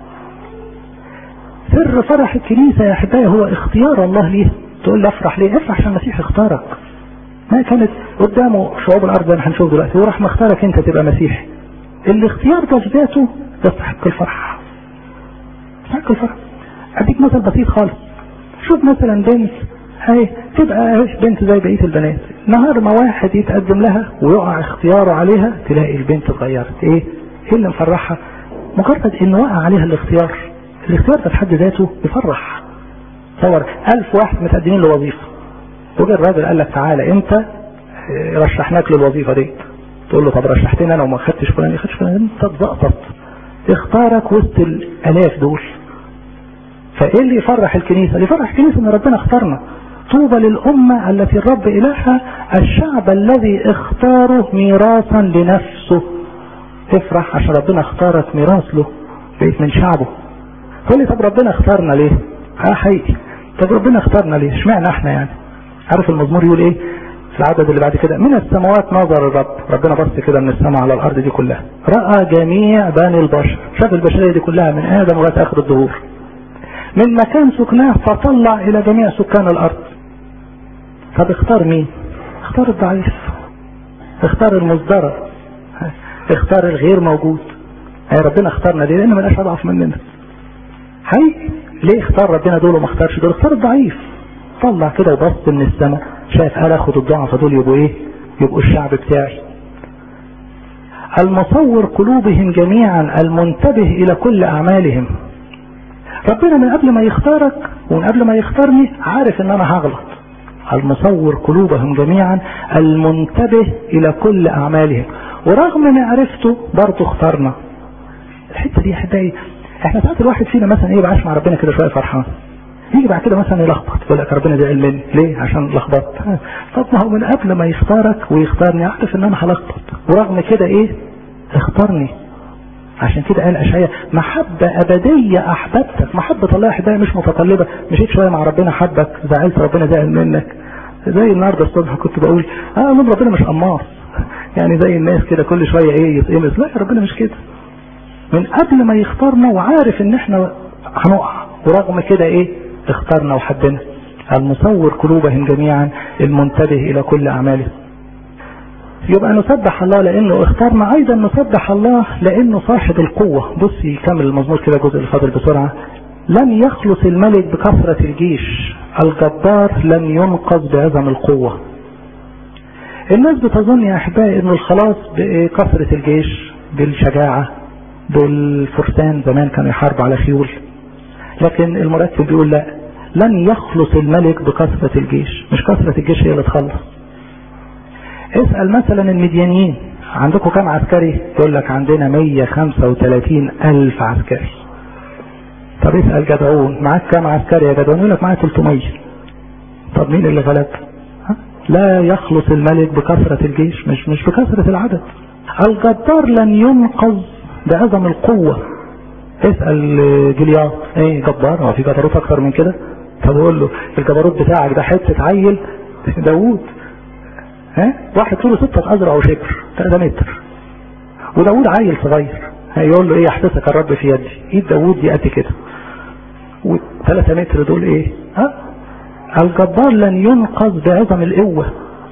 سر فرح الكنيسة يا احبائي هو اختيار الله ليه تقول لي افرح ليه افرح عشان المسيح اختارك ما كانت قدامه شعوب الارض زي ما هنشوف دلوقتي وراح مختارك انت تبقى مسيحي الاختيار ده ذاته يستحق الفرح يستحق الفرح اديك مثل بسيط خالص شوف مثلا بنت هي تبقى بنت زي بقيه البنات نهار ما واحد يتقدم لها ويقع اختياره عليها تلاقي البنت اتغيرت ايه ايه اللي مفرحها مجرد ان وقع عليها الاختيار الاختيار ده في حد ذاته يفرح تصور ألف واحد متقدمين لوظيفة وجه الراجل قال لك تعالى انت رشحناك للوظيفة دي تقول له طب رشحتني انا وما خدتش فلان ما خدتش فلان انت اتزقطت اختارك وسط الالاف دول فايه اللي يفرح الكنيسة اللي يفرح الكنيسة ان ربنا اختارنا طوبى للأمة التي الرب إلهها الشعب الذي اختاره ميراثا لنفسه افرح عشان ربنا اختارك ميراث له بقيت من شعبه تقول لي طب ربنا اختارنا ليه اه حقيقي طب ربنا اختارنا ليه اشمعنى احنا يعني عارف المزمور يقول ايه في العدد اللي بعد كده من السماوات نظر الرب ربنا بص كده من السماء على الارض دي كلها راى جميع بني البشر شاف البشريه دي كلها من ادم لغايه اخر الدهور من مكان سكناه فطلع الى جميع سكان الارض طب اختار مين اختار الضعيف اختار المصدرة اختار الغير موجود اي ربنا اختارنا ليه لان ملاش اضعف مننا حقيقي ليه اختار ربنا دول وما اختارش دول اختار الضعيف طلع كده وبص من السماء شايف قال اخد الضعف دول يبقوا ايه يبقوا الشعب بتاعي المصور قلوبهم جميعا المنتبه الى كل اعمالهم ربنا من قبل ما يختارك ومن قبل ما يختارني عارف ان انا هغلط المصور قلوبهم جميعا المنتبه الى كل اعمالهم ورغم معرفته برضه اختارنا الحته دي احبائي احنا ساعات الواحد فينا مثلا ايه يبقاش مع ربنا كده شويه فرحان يجي بعد كده مثلا يلخبط يقول لك ربنا زعل مني ليه عشان لخبطت طب ما هو من قبل ما يختارك ويختارني عارف ان انا هلخبط ورغم كده ايه اختارني عشان كده قال اشعياء محبة ابدية احببتك محبة الله احبائي مش متطلبة مشيت شوية مع ربنا حبك زعلت ربنا زعل منك زي النهاردة الصبح كنت بقول اه من ربنا مش قماص يعني زي الناس كده كل شوية ايه يتقمص لا ربنا مش كده من قبل ما يختارنا وعارف ان احنا هنقع ورغم كده ايه اختارنا وحبنا المصور قلوبهم جميعا المنتبه الى كل اعماله يبقى نسبح الله لانه اختارنا ايضا نسبح الله لانه صاحب القوة بص يكمل المزمور كده الجزء اللي فاضل بسرعة لم يخلص الملك بكثرة الجيش الجبار لم ينقذ بعظم القوة الناس بتظن يا احبائي ان الخلاص بكثرة الجيش بالشجاعة بالفرسان زمان كانوا يحاربوا على خيول لكن المرتب بيقول لا لن يخلص الملك بكثرة الجيش مش كثرة الجيش هي اللي تخلص اسأل مثلا المديانيين عندكم كم عسكري يقول لك عندنا 135 ألف عسكري طب اسأل جدعون معاك كم عسكري يا جدعون يقول لك معايا 300 طب مين اللي غلب لا يخلص الملك بكثرة الجيش مش مش بكثرة العدد الجبار لن ينقذ بعظم القوة اسأل جلياط ايه جبار هو في جبروت اكتر من كده طب قول له الجبروت بتاعك ده حتة عيل داوود ها واحد طوله ستة أذرع أو شبر 3 متر وداوود عيل صغير هيقول له ايه يحبسك الرب في يدي ايد داوود دي قد كده و3 متر دول ايه ها الجبار لن ينقذ بعظم القوة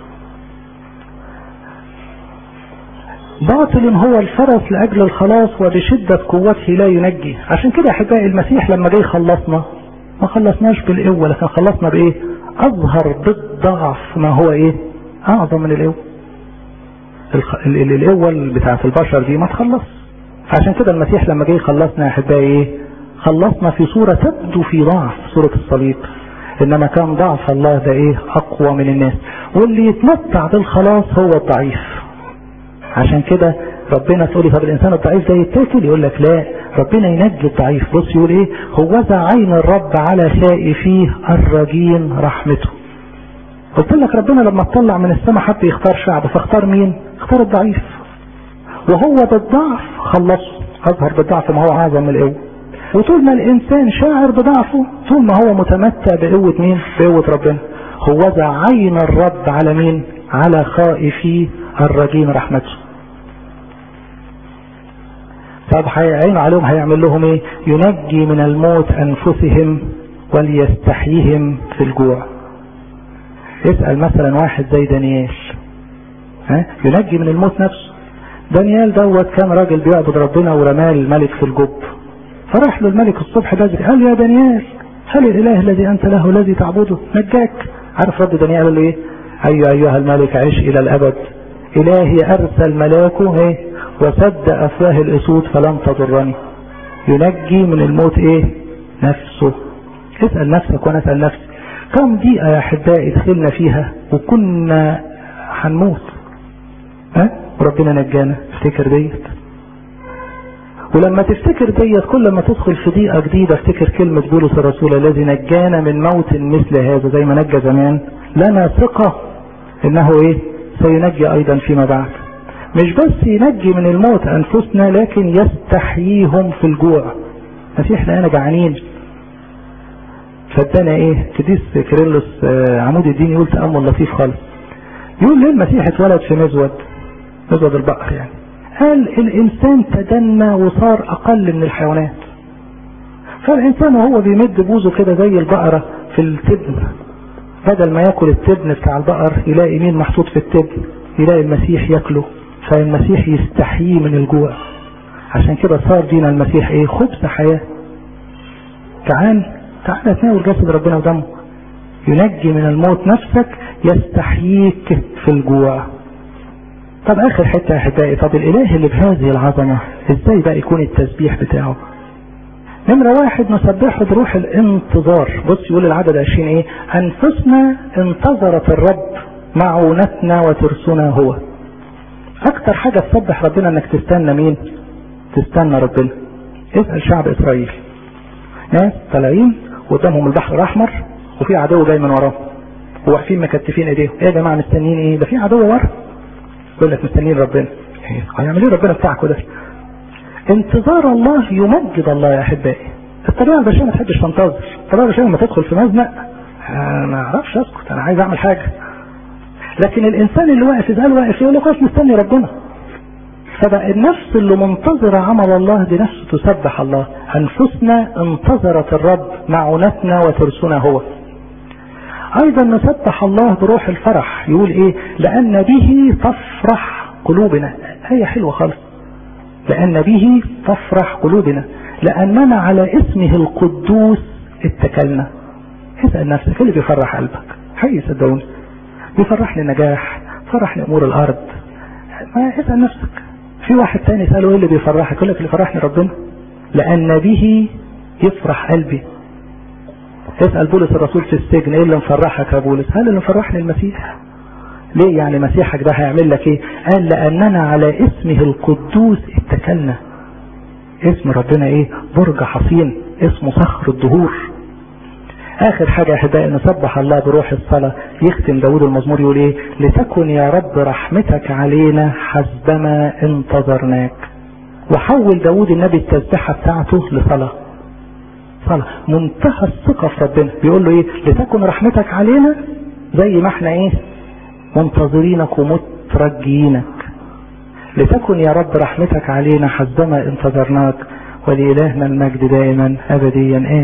باطل هو الفرس لأجل الخلاص وبشدة قوته لا ينجي عشان كده أحبائي المسيح لما جاي خلصنا ما خلصناش بالقوة لكن خلصنا بإيه أظهر بالضعف ما هو إيه أعظم من القوة القوة بتاعة البشر دي ما تخلص عشان كده المسيح لما جاي خلصنا يا أحبائي إيه خلصنا في صورة تبدو في ضعف صورة الصليب إنما كان ضعف الله ده إيه أقوى من الناس واللي يتمتع بالخلاص هو الضعيف عشان كده ربنا تقولي طب الانسان الضعيف ده يتاكل يقول لك لا ربنا ينجي الضعيف بص يقول ايه هوذا عين الرب على خائفيه الرجين رحمته قلت لك ربنا لما اطلع من السماء حب يختار شعب فاختار مين اختار الضعيف وهو بالضعف خلصه اظهر بالضعف ما هو اعظم من القوه وطول ما الانسان شاعر بضعفه طول ما هو متمتع بقوه مين بقوه ربنا هوذا عين الرب على مين على خائفيه الرجيم رحمته طب هيعين عليهم هيعمل لهم ايه ينجي من الموت انفسهم وليستحييهم في الجوع اسأل مثلا واحد زي دانيال ها ينجي من الموت نفسه دانيال دوت كان راجل بيعبد ربنا ورماه الملك في الجب فراح له الملك الصبح بدري قال يا دانيال هل الاله الذي انت له الذي تعبده نجاك عارف رد دانيال قال له ايه ايها ايها الملك عش الى الابد الهي ارسل ملاكه ايه وسد افواه الاسود فلم تضرني ينجي من الموت ايه نفسه اسأل نفسك وانا اسأل نفسي كم دقيقة يا احبائي دخلنا فيها وكنا هنموت ها وربنا نجانا افتكر ديت ولما تفتكر ديت كل ما تدخل في دقيقة جديدة افتكر كلمة بولس الرسول الذي نجانا من موت مثل هذا زي ما نجى زمان لنا ثقة انه ايه سينجي ايضا فيما بعد مش بس ينجي من الموت انفسنا لكن يستحييهم في الجوع مسيح لقينا جعانين فادانا ايه قديس كيرلس عمود الدين يقول تأمل لطيف خالص يقول ليه المسيح اتولد في مزود مزود البقر يعني قال الانسان تدنى وصار اقل من الحيوانات فالانسان وهو بيمد بوزه كده زي البقرة في التبن بدل ما ياكل التبن بتاع البقر يلاقي مين محطوط في التبن يلاقي المسيح ياكله فالمسيح يستحييه من الجوع عشان كده صار دين المسيح ايه خبز حياة تعال تعال تناول جسد ربنا ودمه ينجي من الموت نفسك يستحييك في الجوع طب اخر حتة يا احبائي طب الاله اللي بهذه العظمة ازاي بقى يكون التسبيح بتاعه نمرة واحد نسبحه بروح الانتظار بص يقول العدد عشرين ايه انفسنا انتظرت الرب معونتنا وترسنا هو اكتر حاجة تسبح ربنا انك تستنى مين تستنى ربنا اسأل شعب اسرائيل ناس طالعين قدامهم البحر الاحمر وفي عدو جاي من وراهم وواقفين مكتفين ايديهم ايه يا جماعه مستنيين ايه ده في عدو ورا يقول لك مستنيين ربنا هيعمل ايه ربنا بتاعكم ده انتظار الله يمجد الله يا احبائي الطبيعه البشريه ما تحبش تنتظر الطبيعه البشريه لما تدخل في مزنق ما اعرفش اسكت انا عايز اعمل حاجه لكن الانسان اللي واقف اذا قال واقف يقول له خلاص مستني ربنا فبقى النفس اللي منتظرة عمل الله دي نفس تسبح الله أنفسنا انتظرت الرب معونتنا وترسنا هو أيضا نسبح الله بروح الفرح يقول إيه لأن به تفرح قلوبنا هي حلوة خالص لأن به تفرح قلوبنا لأننا على اسمه القدوس اتكلنا اسأل نفسك اللي بيفرح قلبك حقيقي صدقوني بيفرحني نجاح فرحني أمور الأرض ما اسأل نفسك في واحد تاني سأله ايه اللي بيفرحك يقول لك اللي فرحني ربنا لأن به يفرح قلبي اسأل بولس الرسول في السجن ايه اللي مفرحك يا بولس هل اللي مفرحني المسيح ليه يعني مسيحك ده هيعمل لك ايه قال لأننا على اسمه القدوس اتكلنا اسم ربنا ايه برج حصين اسمه صخر الدهور اخر حاجة يا احبائي نسبح الله بروح الصلاة يختم داود المزمور يقول ايه لتكن يا رب رحمتك علينا حسبما انتظرناك وحول داود النبي التسبيحة بتاعته لصلاة صلاة منتهى الثقة في ربنا بيقول له ايه لتكن رحمتك علينا زي ما احنا ايه منتظرينك ومترجينك لتكن يا رب رحمتك علينا حسبما انتظرناك ولإلهنا المجد دائما أبديا آمين